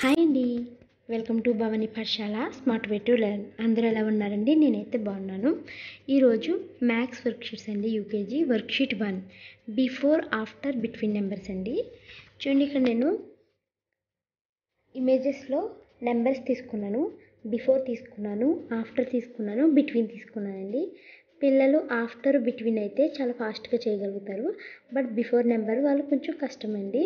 hi అండి welcome to Bhavani పాఠశాల smart way to learn అందరూ ఎలా ఉన్నారండి నేనైతే బాగున్నాను ఈరోజు మ్యాథ్స్ వర్క్షీట్స్ అండి UKG worksheet one before after between numbers అండి చూడండి ఇక్కడ నేను ఇమేజెస్లో నెంబర్స్ తీసుకున్నాను బిఫోర్ తీసుకున్నాను ఆఫ్టర్ తీసుకున్నాను బిట్వీన్ తీసుకున్నానండి పిల్లలు ఆఫ్టర్ బిట్వీన్ అయితే చాలా ఫాస్ట్గా చేయగలుగుతారు బట్ బిఫోర్ నెంబర్ వాళ్ళు కొంచెం కష్టమండి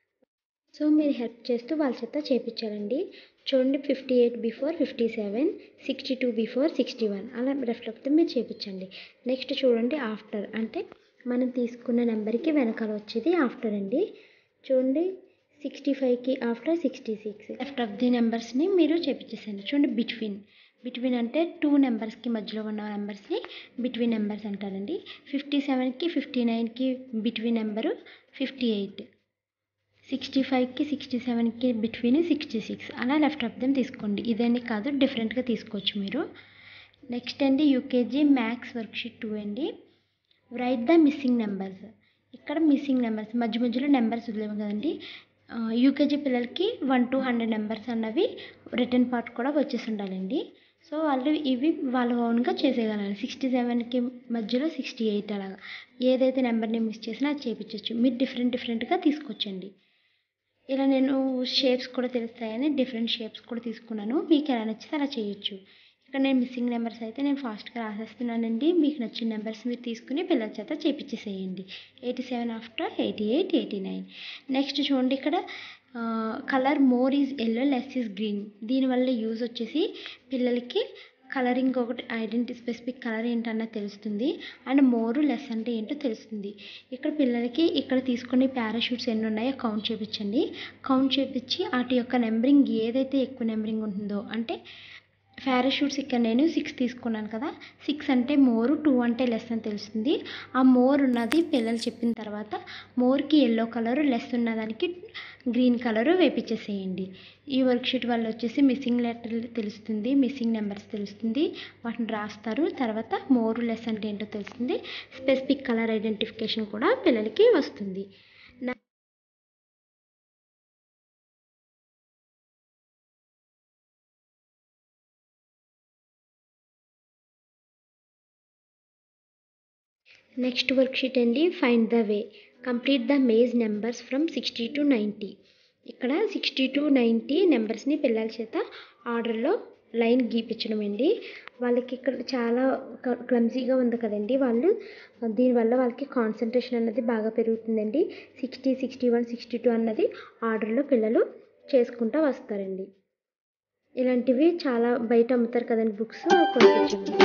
సో మీరు హెల్ప్ చేస్తూ వాళ్ళ చేత చేయించాలండి చూడండి fifty eight before fifty seven sixty two before sixty one అలా రెఫ్లెక్ట్ మీరు చేయించండి నెక్స్ట్ చూడండి ఆఫ్టర్ అంటే మనం తీసుకున్న నెంబర్కి వెనకాల వచ్చేది ఆఫ్టర్ అండి చూడండి సిక్స్టీ ఫైవ్కి after sixty six left of the నెంబర్స్ని మీరు చేపించేసండి చూడండి బిట్వీన్ బిట్వీన్ అంటే టూ నెంబర్స్కి మధ్యలో ఉన్న నెంబర్స్ని బిట్వీన్ నెంబర్స్ అంటారండి ఫిఫ్టీ సెవెన్కి ఫిఫ్టీ నైన్కి between number fifty eight sixty ఫైవ్కి సిక్స్టీ సెవెన్కి బిట్వీన్ సిక్స్టీ సిక్స్ అలా లెఫ్ట్ ఆఫ్ దెమ్ తీసుకోండి ఇదని కాదు డిఫరెంట్గా తీసుకోవచ్చు మీరు నెక్స్ట్ అండి యూకేజీ మ్యాథ్స్ వర్క్షీట్ టూ అండి రైట్ ద మిస్సింగ్ నెంబర్స్ ఇక్కడ మిస్సింగ్ నెంబర్స్ మధ్య మధ్యలో నెంబర్స్ వదిలేము కదండి యూకేజీ పిల్లలకి వన్ టు హండ్రెడ్ నెంబర్స్ అన్నవి రిటర్న్ పార్ట్ కూడా వచ్చేసి ఉండాలండి సో వాళ్ళు ఇవి వాళ్ళ ఓన్గా చేసేయగలరు సిక్స్టీ సెవెన్కి మధ్యలో సిక్స్టీ ఎయిట్ అలాగా ఏదైతే నెంబర్ని మిస్ చేసినా అది చేయించవచ్చు మీరు డిఫరెంట్ డిఫరెంట్గా తీసుకొచ్చండి ఇలా నేను షేప్స్ కూడా తెలుస్తాయని డిఫరెంట్ షేప్స్ కూడా తీసుకున్నాను మీకు ఎలా నచ్చితే అలా చేయొచ్చు ఇక్కడ నేను మిస్సింగ్ నెంబర్స్ అయితే నేను ఫాస్ట్గా రాసేస్తున్నానండి మీకు నచ్చిన నెంబర్స్ మీరు తీసుకుని పిల్లల చేత చేపించేసేయండి eighty seven after eighty eight eighty nine next చూడండి ఇక్కడ colour more is yellow less is green దీనివల్ల యూజ్ వచ్చేసి పిల్లలకి కలరింగ్ ఒకటి ఐడెంటి స్పెసిఫిక్ కలర్ ఏంటన్నది తెలుస్తుంది అండ్ మోర్ లెస్ అంటే ఏంటో తెలుస్తుంది ఇక్కడ పిల్లలకి ఇక్కడ తీసుకునే పారాషూట్స్ ఎన్ని ఉన్నాయో కౌంట్ చేయించండి కౌంట్ చేయించి వాటి యొక్క నెంబరింగ్ ఏదైతే ఎక్కువ నెంబరింగ్ ఉంటుందో అంటే పారాషూట్స్ ఇక్కడ నేను సిక్స్ తీసుకున్నాను కదా సిక్స్ అంటే మోరు టూ అంటే లెస్ అని తెలుస్తుంది ఆ మోర్ ఉన్నది పిల్లలు చెప్పిన తర్వాత మోర్కి ఎల్లో కలర్ లెస్ ఉన్నదానికి గ్రీన్ కలర్ వేపించేసేయండి ఈ వర్క్షీట్ వల్ల వచ్చేసి మిస్సింగ్ లెటర్ తెలుస్తుంది మిస్సింగ్ నెంబర్స్ తెలుస్తుంది వాటిని రాస్తారు తర్వాత మోర్ లెస్ అంటే ఏంటో తెలుస్తుంది స్పెసిఫిక్ కలర్ ఐడెంటిఫికేషన్ కూడా పిల్లలకి వస్తుంది నెక్స్ట్ వర్క్షీట్ అండి find the way complete the maze numbers from sixty to ninety ఇక్కడ సిక్స్టీ టు నైంటీ నెంబర్స్ని పిల్లల చేత ఆర్డర్లో లైన్ గీపించడం అండి వాళ్ళకి ఇక్కడ చాలా క్లమ్జీగా ఉంది కదండి వాళ్ళు దీనివల్ల వాళ్ళకి కాన్సన్ట్రేషన్ అన్నది బాగా పెరుగుతుందండి sixty sixty one sixty two అన్నది ఆర్డర్లో పిల్లలు చేసుకుంటూ వస్తారండి ఇలాంటివి చాలా బయట అమ్ముతారు కదండి బుక్స్ కొనిపించండి